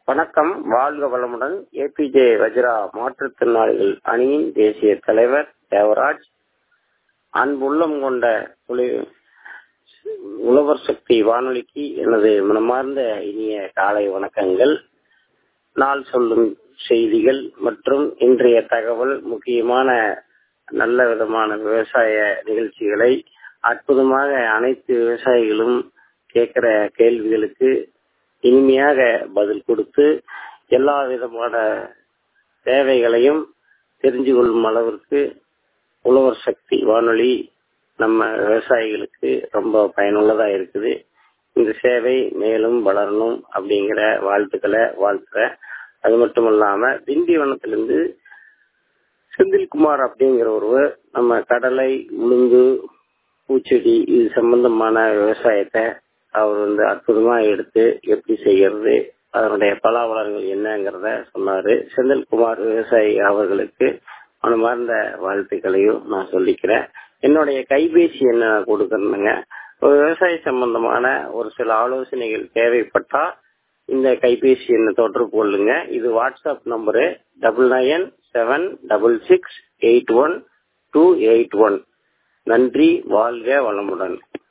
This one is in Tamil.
வணக்கம் வாழ்க வளமுடன் ஏபிஜே வஜ்ரா மாற்றுத்திறனாளிகள் அணியின் தேசிய தலைவர் தேவராஜ் அன்புள்ளம் கொண்ட உலி- உழவர் சக்தி வானொலிக்கு எனது மனமார்ந்த இனிய காலை வணக்கங்கள் நாள் சொல்லும் செய்திகள் மற்றும் இன்றைய தகவல் முக்கியமான நல்ல விதமான விவசாய நிகழ்ச்சிகளை அற்புதமாக அனைத்து விவசாயிகளும் கேட்கிற கேள்விகளுக்கு இனிமையாக பதில் கொடுத்து எல்லா விதமான தேவைகளையும் தெரிஞ்சு கொள்ளும் அளவிற்கு உழவர் சக்தி வானொலி நம்ம விவசாயிகளுக்கு ரொம்ப பயனுள்ளதா இருக்குது இந்த சேவை மேலும் வளரணும் அப்படிங்கிற வாழ்த்துக்களை வாழ்த்துறேன் அது மட்டும் இல்லாம திண்டிவனத்திலிருந்து செந்தில்குமார் அப்படிங்கிற ஒருவர் நம்ம கடலை உளுந்து பூச்செடி இது சம்பந்தமான விவசாயத்தை அவர் வந்து அற்புதமா எடுத்து எப்படி செய்யறது அதனுடைய பலாவலங்கள் என்னங்கிறத சொன்னாரு செந்தில்குமார் விவசாயி அவர்களுக்கு மனமார்ந்த வாழ்த்துக்களையும் நான் சொல்லிக்கிறேன் என்னுடைய கைபேசி என்ன நான் கொடுக்கணுங்க ஒரு விவசாய சம்பந்தமான ஒரு சில ஆலோசனைகள் தேவைப்பட்டா இந்த கைபேசி எண்ணை தொடர்பு கொள்ளுங்க இது WhatsApp number double nine seven double six eight one two eight one நன்றி வாழ்க வளமுடன்